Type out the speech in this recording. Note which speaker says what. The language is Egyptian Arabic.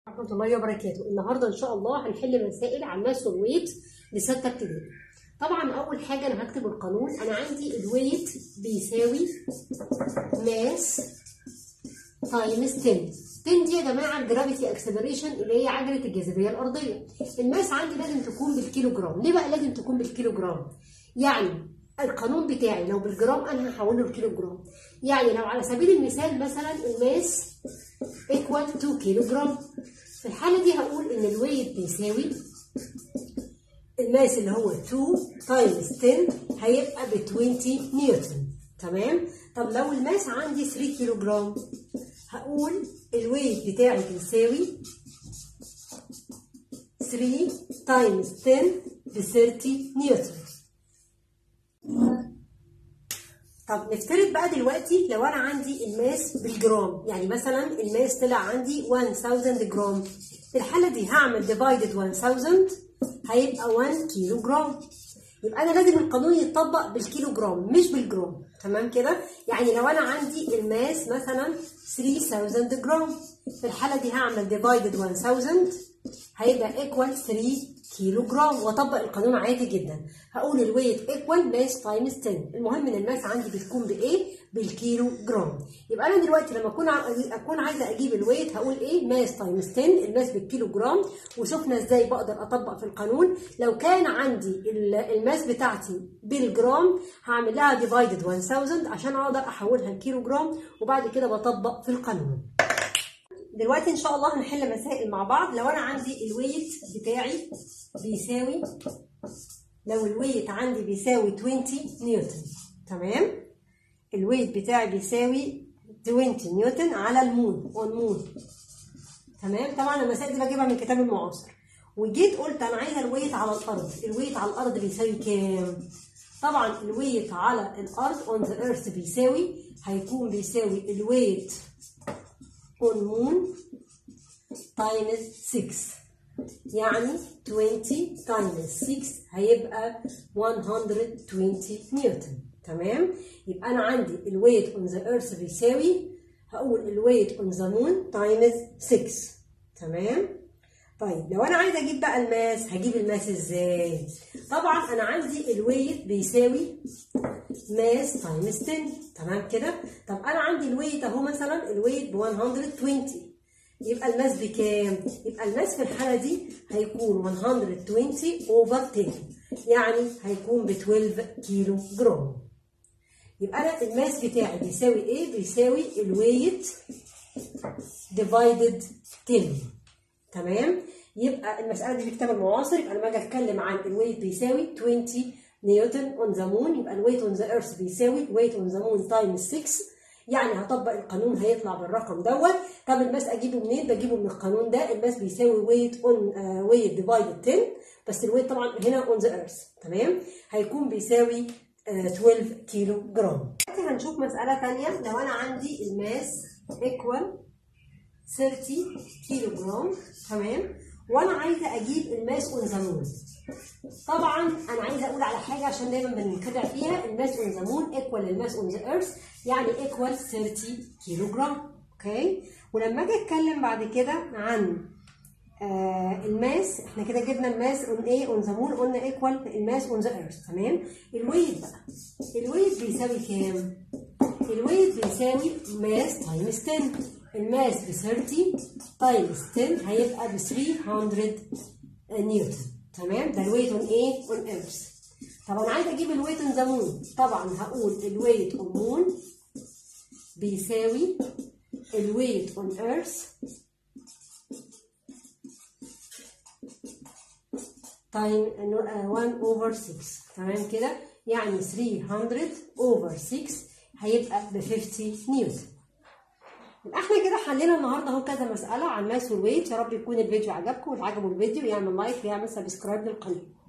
Speaker 1: ورحمة الله وبركاته النهاردة إن شاء الله هنحل مسائل عن ماس والويت لستة ابتدائي طبعا أول حاجة أنا هكتب القانون أنا عندي الويت بيساوي ماس تايمز 10 10 دي يا جماعة الجرافيتي اكسلريشن اللي هي عجلة الجاذبية الأرضية الماس عندي لازم تكون بالكيلو جرام ليه بقى لازم تكون بالكيلو جرام يعني القانون بتاعي لو بالجرام انا هحوله لكيلو جرام يعني لو على سبيل المثال مثلا الماس ايكوال 2 كيلو جرام في الحالة دي هقول ان الويت بيساوي الماس اللي هو 2 تايمز 10 هيبقى ب 20 نيوتن تمام طب لو الماس عندي 3 كيلو جرام هقول الويت بتاعي بيساوي 3 تايمز 10 ب 30 نيوتن طب نفترض بقى دلوقتي لو انا عندي الماس بالجرام يعني مثلا الماس طلع عندي 1000 جرام في الحاله دي هعمل ديفايدد 1000 هيبقى 1 كيلو جرام يبقى انا لازم القانون يتطبق بالكيلو جرام مش بالجرام تمام كده يعني لو انا عندي الماس مثلا 3000 جرام في الحاله دي هعمل ديفايدد 1000 هيبقى ايكوال 3 كيلو جرام واطبق القانون عادي جدا هقول الويت ايكوال ماس تايمز 10 المهم ان الماس عندي بتكون بايه بالكيلو جرام يبقى انا دلوقتي لما اكون اكون عايزه اجيب الويت هقول ايه ماس تايمز 10 الماس بالكيلو جرام وشفنا ازاي بقدر اطبق في القانون لو كان عندي الماس بتاعتي بالجرام هعمل لها ديفايدد 1000 عشان اقدر احولها لكيلو جرام وبعد كده بطبق في القانون دلوقتي ان شاء الله هنحل مسائل مع بعض لو انا عندي الويت بتاعي بيساوي لو الويت عندي بيساوي 20 نيوتن تمام الويت بتاعي بيساوي 20 نيوتن على المون اون مون تمام طبعا المسائل دي بجيبها من كتاب المعاصر وجيت قلت انا عايزه الويت على الارض الويت على الارض بيساوي كام طبعا الويت على الارض اون ذا ايرث بيساوي هيكون بيساوي الويت on moon times 6 يعني 20 times 6 هيبقى 120 نيوتن تمام يبقى انا عندي الويت on the earth بيساوي هقول الويت on the moon times 6 تمام طيب لو انا عايزه اجيب بقى الماس هجيب الماس ازاي طبعا انا عندي الويت بيساوي ماس تايمز 10 تمام كده طب انا عندي الويت اهو مثلا الويت ب 120 يبقى الماس بكام يبقى الماس في الحاله دي هيكون 120 اوفر 10 يعني هيكون ب 12 كيلو جرام يبقى انا الماس بتاعي بيساوي ايه بيساوي الويت ديفايدد 10 تمام يبقى المساله دي في كتاب المعاصر يبقى لما اجي اتكلم عن الويت بيساوي 20 نيوتن اون ذا مون يبقى الويت اون ذا ايرث بيساوي ويت اون ذا مون تايمز 6 يعني هطبق القانون هيطلع بالرقم دوت طب الماس اجيبه منين بجيبه من القانون ده الماس بيساوي ويت اون ويت ديفايدد 10 بس الويت طبعا هنا اون ذا ايرث تمام هيكون بيساوي uh, 12 كيلو جرام دلوقتي هنشوف مساله ثانيه لو انا عندي الماس ايكوال 30 كيلو جرام تمام وانا عايزه اجيب الماس اون ذا مون طبعا انا عايزه اقول على حاجه عشان دايما بننخدع فيها الماس اون ذا مون ايكوال الماس اون ذا ايرث يعني ايكوال 30 كيلو جرام اوكي ولما اجي اتكلم بعد كده عن آه الماس احنا كده جبنا الماس اون ايه اون ذا مون قلنا ايكوال الماس اون ذا ايرث تمام الويت بقى الويت بيساوي كام الويت بيساوي ماس تايمز 10 الماس ب 30 تايمز 10 هيبقى ب 300 نيوتن تمام ده الويت اون ايه اون ايرث طب انا عايزه اجيب الويت اون ذا مون طبعا هقول الويت اون مون بيساوي الويت اون ايرث تايم 1 اوفر 6 تمام كده يعني 300 اوفر 6 هيبقى ب 50 نيوتن يبقى احنا كده حلينا النهارده اهو كذا مساله عن ماس والويت يا رب يكون الفيديو عجبكم واللي عجبه الفيديو يعمل لايك ويعمل سبسكرايب للقناه